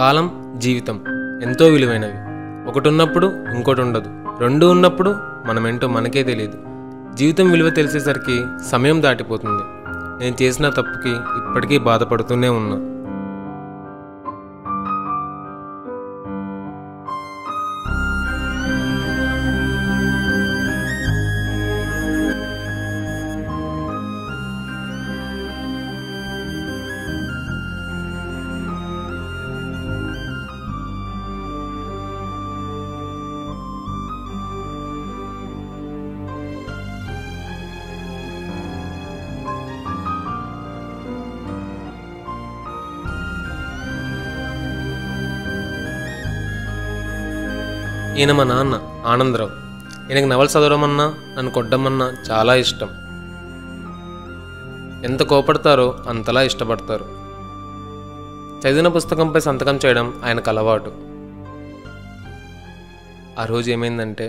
కాలం జీవితం ఎంతో విలువైనవి ఒకటి ఉన్నప్పుడు ఇంకోటి ఉండదు రెండు ఉన్నప్పుడు మనమేంటో మనకే తెలియదు జీవితం విలువ తెలిసేసరికి సమయం దాటిపోతుంది నేను చేసిన తప్పుకి ఇప్పటికీ బాధపడుతూనే ఉన్నా ఈయన మా నాన్న ఆనందరావు ఈయనకి నవల చదవడమన్నా నన్ను కొట్టమన్నా చాలా ఇష్టం ఎంత కోపడతారో అంతలా ఇష్టపడతారు చదివిన పుస్తకంపై సంతకం చేయడం ఆయనకు అలవాటు ఆ రోజు ఏమైందంటే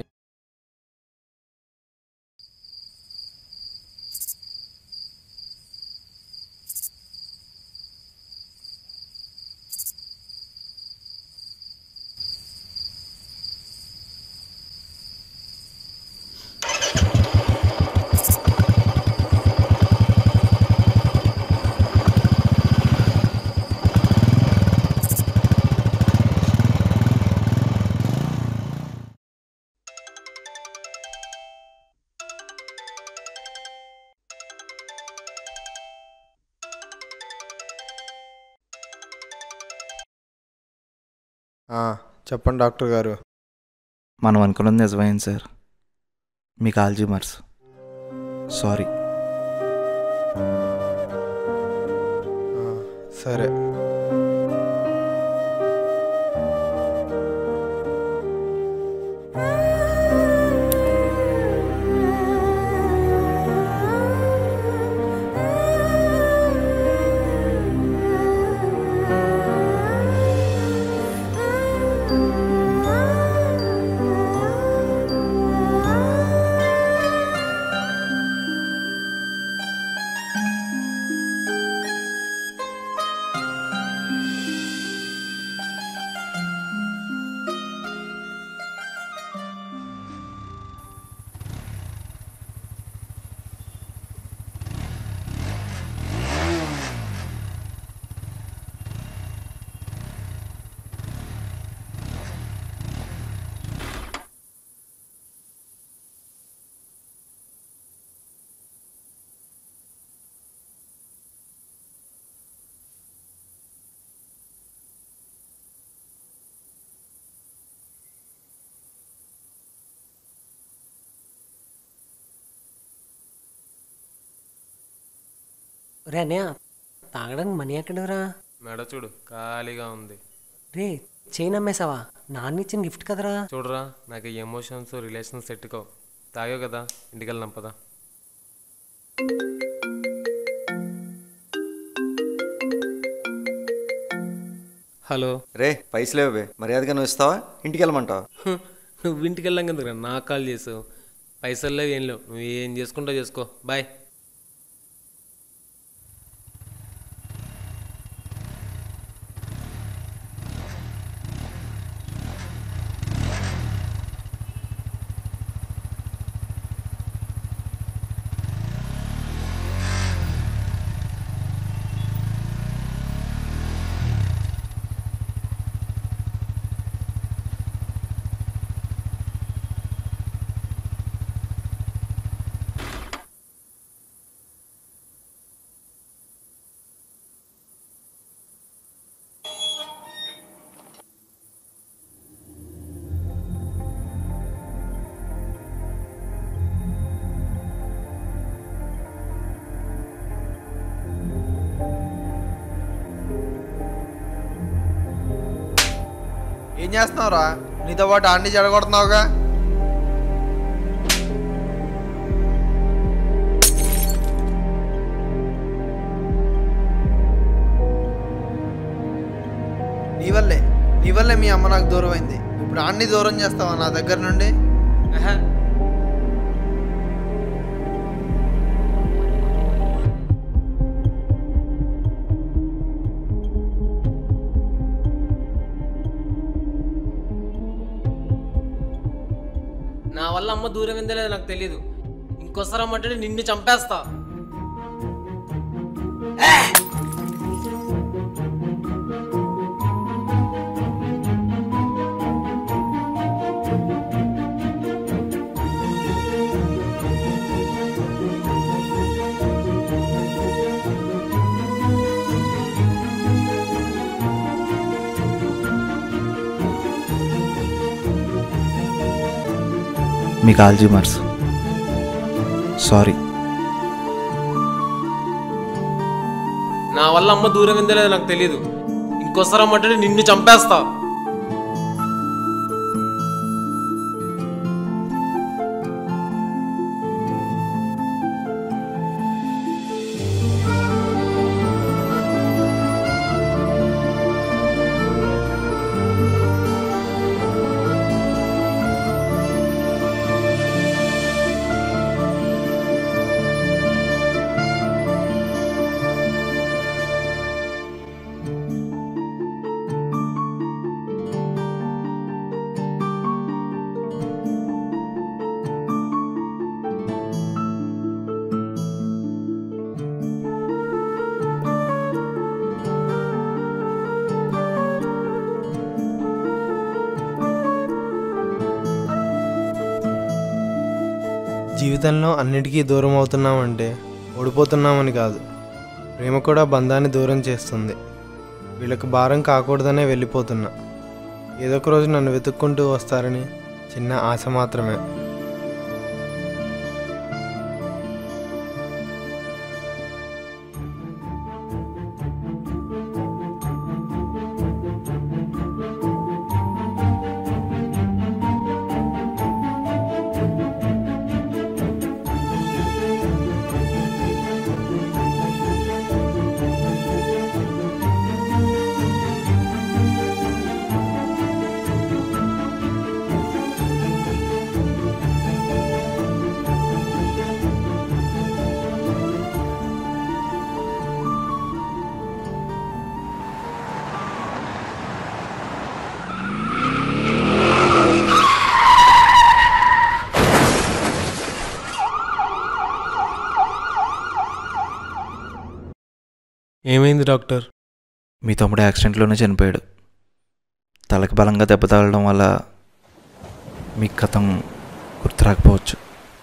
ఆ, చెప్పండి డాక్టర్ గారు మనం అనుకున్నది నిజమైంది సార్ మీకు ఆల్జీమర్స్ సారీ ఆ, సరే రే అన్నయ్య తాగడానికి మనీ ఎక్కడరా మెడ చూడు ఖాళీగా ఉంది రే చైన్ అమ్మేసావా నాన్న ఇచ్చిన గిఫ్ట్ కదరా చూడరా నాకు ఈ ఎమోషన్స్ రిలేషన్స్ సెట్టుకో తాగావు కదా ఇంటికి వెళ్దాం పదా హలో రే పైసలు ఇవ్వే మర్యాదగా నువ్వు ఇస్తావా ఇంటికి వెళ్ళమంటావా హ్, నువ్వు ఇంటికి వెళ్ళాం కదా నాకు కాల్ చేసావు పైసలు లేవు ఏం లేవు నువ్వు ఏం చేసుకుంటావు చేసుకో బాయ్ ఏం చేస్తున్నావురా నీతో పాటు అన్ని జడగొడుతున్నావుగా నీ వల్లే నీ వల్లే మీ అమ్మ నాకు దూరం అయింది ఇప్పుడు అన్ని దూరం చేస్తావా నా దగ్గర నుండి ఆహా, నా వల్ల అమ్మ దూరం ఏందో లేదో నాకు తెలియదు ఇంకోసారి అమ్మంటే నిన్ను చంపేస్తా మీకు ఆల్జీమర్స్ సారీ నా వల్ల అమ్మ దూరం ఏందో లేదో నాకు తెలియదు ఇంకోసారి అమ్మంటే నిన్ను చంపేస్తా జీవితంలో అన్నిటికీ దూరం అవుతున్నామంటే ఓడిపోతున్నామని కాదు ప్రేమ కూడా బంధాన్ని దూరం చేస్తుంది వీళ్ళకి భారం కాకూడదనే వెళ్ళిపోతున్నా ఏదో ఒక రోజు నన్ను వెతుక్కుంటూ వస్తారని చిన్న ఆశ మాత్రమే ఏమైంది డాక్టర్ మీ తమ్ముడు యాక్సిడెంట్లోనే చనిపోయాడు తలకి బలంగా దెబ్బ తగలడం వల్ల మీకు కథం గుర్తు రాకపోవచ్చు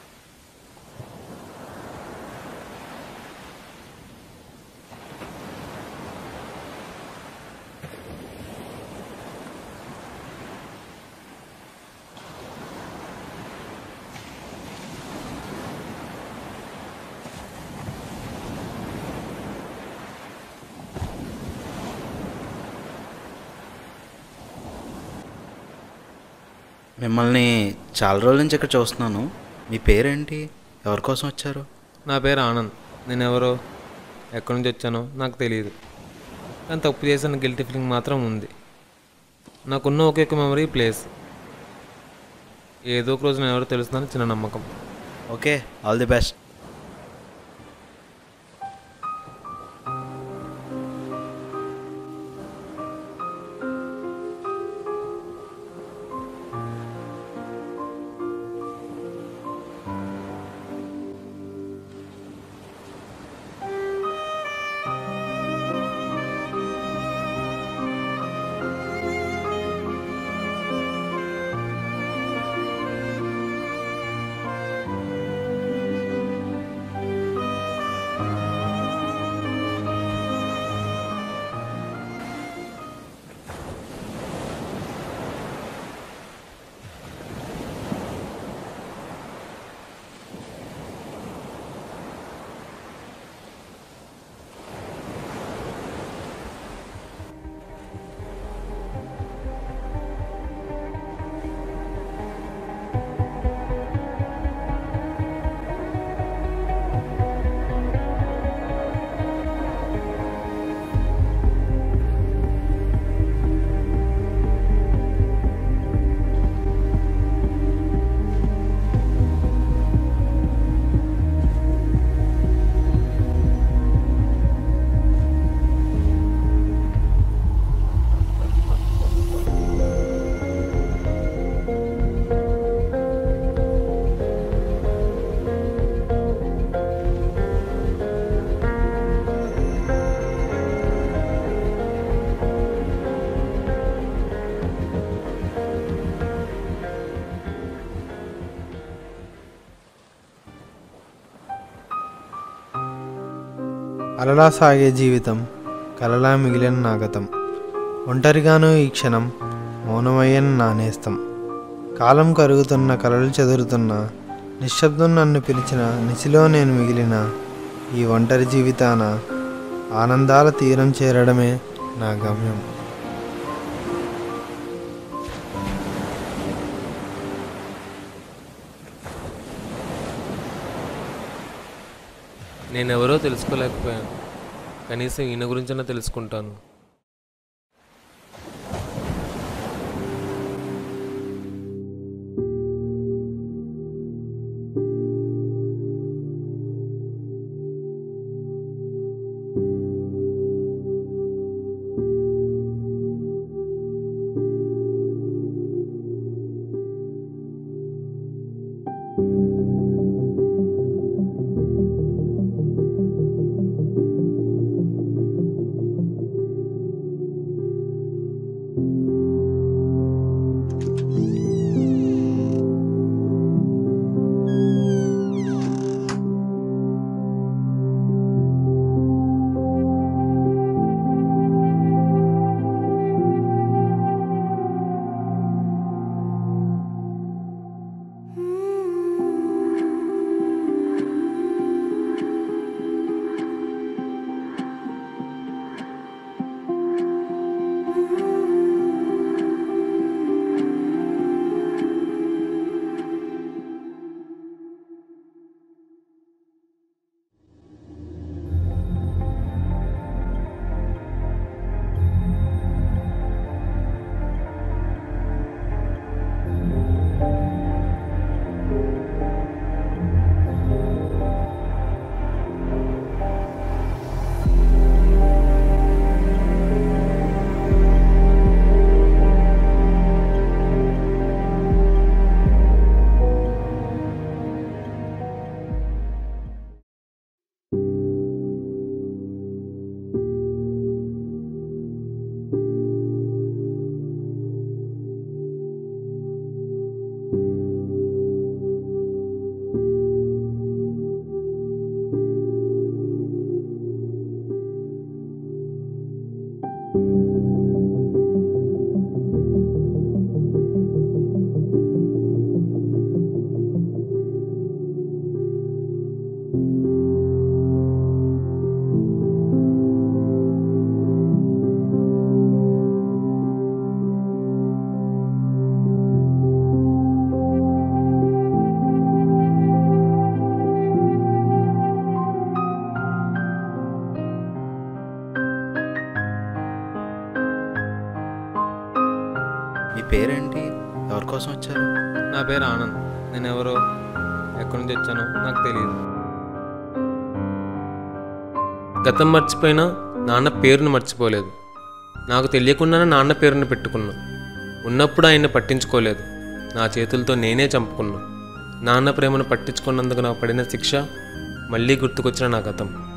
మిమ్మల్ని చాలా రోజుల నుంచి ఇక్కడ చూస్తున్నాను మీ పేరేంటి ఎవరి కోసం వచ్చారు నా పేరు ఆనంద్ నేను ఎవరో ఎక్కడి నుంచి వచ్చానో నాకు తెలియదు కానీ తప్పు చేసిన గిల్టీ ఫీలింగ్ మాత్రం ఉంది నాకున్న ఒకే ఒక మెమరీ ప్లేస్ ఏదో ఒక రోజు నేను ఎవరో తెలుస్తుందని చిన్న నమ్మకం ఓకే ఆల్ ది బెస్ట్ అలలా సాగే జీవితం కలలా మిగిలిన నా గతం ఒంటరిగాను ఈ క్షణం మౌనమయ్యన నా నేస్తం కాలం కరుగుతున్న కలలు చెదురుతున్న నిశ్శబ్దం నన్ను పిలిచిన నిశిలో నేను మిగిలిన ఈ ఒంటరి జీవితాన ఆనందాల తీరం చేరడమే నా గమ్యం నేనెవరో తెలుసుకోలేకపోయాను కనీసం ఈయన గురించైనా తెలుసుకుంటాను మీ పేరేంటి ఎవరి కోసం వచ్చారు నా పేరు ఆనంద్ నేను ఎవరో ఎక్కడి నుంచి వచ్చానో నాకు తెలియదు గతం మర్చిపోయినా నాన్న పేరును మర్చిపోలేదు నాకు తెలియకుండానే నాన్న పేరుని పెట్టుకున్నా ఉన్నప్పుడు ఆయన్ని పట్టించుకోలేదు నా చేతులతో నేనే చంపుకున్నా నాన్న ప్రేమను పట్టించుకున్నందుకు నాకు పడిన శిక్ష మళ్ళీ గుర్తుకొచ్చిన నా గతం